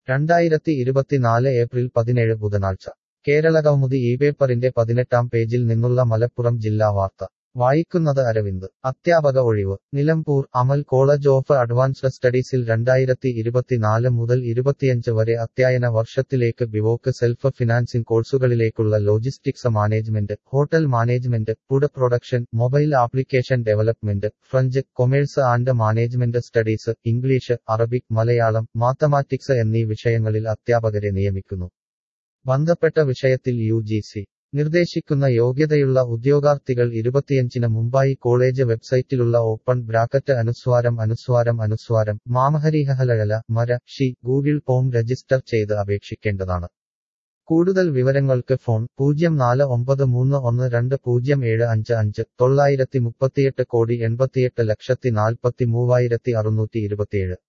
രണ്ടായിരത്തി ഇരുപത്തിനാല് ഏപ്രിൽ പതിനേഴ് ബുധനാഴ്ച കേരളകൗമുദി ഈ പേപ്പറിന്റെ പതിനെട്ടാം പേജിൽ നിന്നുള്ള മലപ്പുറം ജില്ലാ വാർത്ത വായിക്കുന്നത് അരവിന്ദ് അധ്യാപക ഒഴിവ് Nilambur Amal college of advanced സ്റ്റഡീസിൽ രണ്ടായിരത്തി ഇരുപത്തിനാല് മുതൽ ഇരുപത്തിയഞ്ച് വരെ അധ്യയന വർഷത്തിലേക്ക് ബിവോക്ക് സെൽഫ് ഫിനാൻസിംഗ് കോഴ്സുകളിലേക്കുള്ള logistics management hotel management food production mobile application development French commerce and management studies English Arabic Malayalam mathematics എന്നീ വിഷയങ്ങളിൽ അധ്യാപകരെ നിയമിക്കുന്നു ബന്ധപ്പെട്ട വിഷയത്തിൽ യു ജി സി നിർദ്ദേശിക്കുന്ന യോഗ്യതയുള്ള ഉദ്യോഗാർത്ഥികൾ ഇരുപത്തിയഞ്ചിന് മുമ്പായി കോളേജ് വെബ്സൈറ്റിലുള്ള ഓപ്പൺ ബ്രാക്കറ്റ് അനുസ്വാരം അനുസ്വാരം അനുസ്വാരം മാമഹരിഹലഴല മര ഷി ഗൂഗിൾ ഫോം രജിസ്റ്റർ ചെയ്ത് അപേക്ഷിക്കേണ്ടതാണ് കൂടുതൽ വിവരങ്ങൾക്ക് ഫോൺ പൂജ്യം നാല് ഒമ്പത് മൂന്ന് ഒന്ന് രണ്ട് പൂജ്യം ഏഴ് അഞ്ച് അഞ്ച് തൊള്ളായിരത്തി മുപ്പത്തിയെട്ട് കോടി എൺപത്തിയെട്ട് ലക്ഷത്തി നാൽപ്പത്തി മൂവായിരത്തി അറുന്നൂറ്റി ഇരുപത്തിയേഴ്